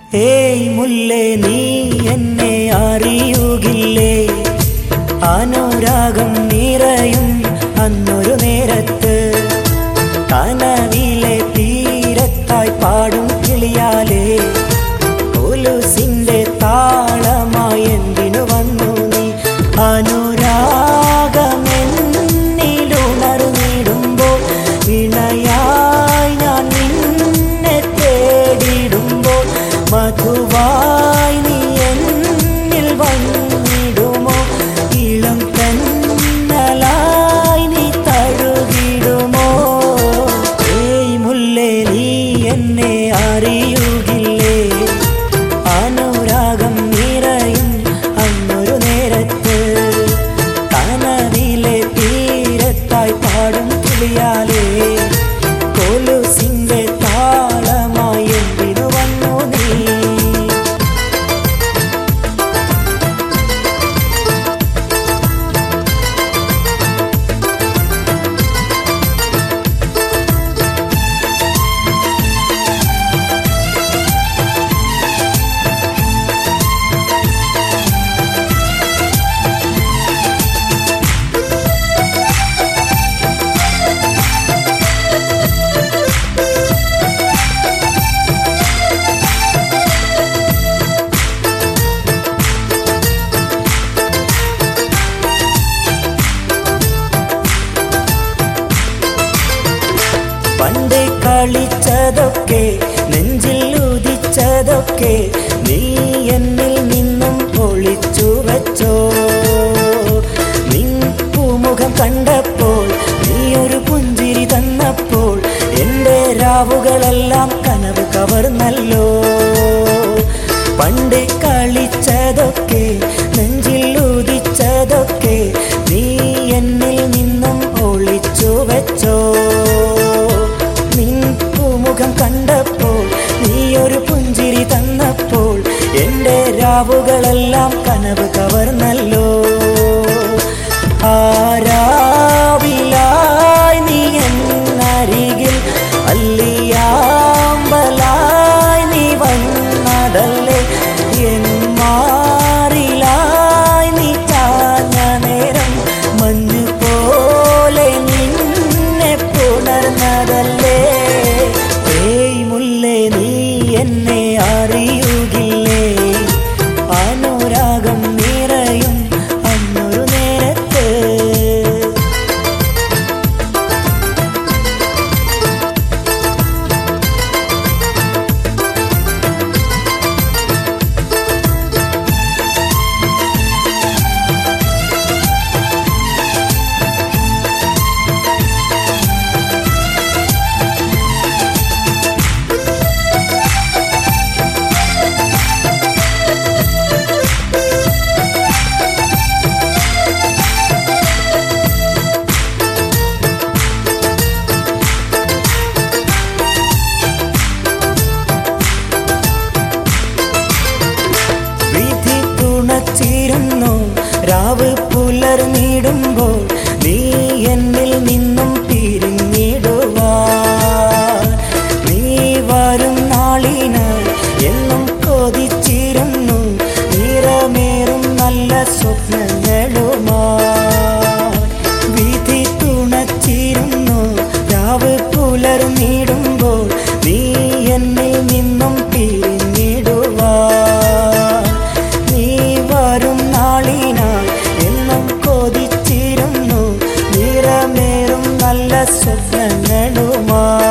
ഏയ് മുല്ലേ നീ എന്നെ അറിയുകില്ലേ അനുരാഗം നിറയും അന്നൊരു നേരത്ത് കനവിലെ തീരത്തായി പാടും കിളിയാലേ പോലൂസിന്റെ താളമായി എന്തിനു വന്നു നീ അനുരാഗമെന്നിലുണർന്നിടുമ്പോൾ വിണയായി ഞാൻ നിന്നെ തേടിടുമ്പോൾ മധുവായി നീ എന്നിൽ വന്നിടുമോ ഇളം തന്നലായി നീ തഴുകിടുമോ ഏയ് മുല്ലേ നീ എന്നെ അറിയുകില്ലേ അനുരാഗം നിറയും അന്നൊരു നേരത്ത് കനവിലെ തീരത്തായി പാടും കിളിയാലേ കൊലുസിന്റെ താളമായി എന്തിനു വന്നു നീ പണ്ട് കളിച്ചതൊക്കെ നെഞ്ചിൽ ഉദിച്ചതൊക്കെ നീ എന്നിൽ നിന്നും ഒളിച്ചു വെച്ചോ നിൻ പൂമുഖം കണ്ടപ്പോൾ നീ ഒരു പുഞ്ചിരി തന്നപ്പോൾ എൻ്റെ രാവുകളെല്ലാം കനവ് കവർന്നല്ലോ പണ്ട് കളിച്ചതൊക്കെ നെഞ്ചിൽ ഉദിച്ചതൊക്കെ നീ എന്നിൽ നിന്നും ഒളിച്ചു വെച്ചോ നിൻ പൂമുഖം കണ്ടപ്പോൾ നീ ഒരു പുഞ്ചിരി തന്നപ്പോൾ എൻ്റെ രാവുകളെല്ലാം കനവ് കവർന്നല്ലോ ആരാവിലായി നീ എന്നരികിൽ അല്ലിയാമ്പലായി നീ വന്നതല്ലേ എൻ മാറിലായി നീ ചാഞ്ഞ നേരം മഞ്ഞു പോലെ നിന്നെ പുണർന്നതല്ലേ ഏയ് മുല്ലേ നീ എന്നെ അറിയുകില്ലേ അനുരാഗം നിറയും അന്നൊരു നേരത്ത് വിധി തുണച്ചിരുന്നു രാവ് പുലർന്നിടുമ്പോൾ നീ എന്നിൽ നിന്നും പിരിഞ്ഞിടുവാ നീ വരും നാളിനായി എന്നും കൊതിച്ചിരുന്നു നിറമേറും നല്ല സ്വപ്നങ്ങളുമാ വിധി തുണച്ചിരുന്നു രാവ് പുലർന്നിടുമ്പോൾ നീ എന്നിൽ നിന്നും പിരിഞ്ഞിടുവാ നീ വരും നാളിനായി എന്നും കൊതിച്ചിരുന്നു നിറമേറും നല്ല സ്വപ്നങ്ങളുമാ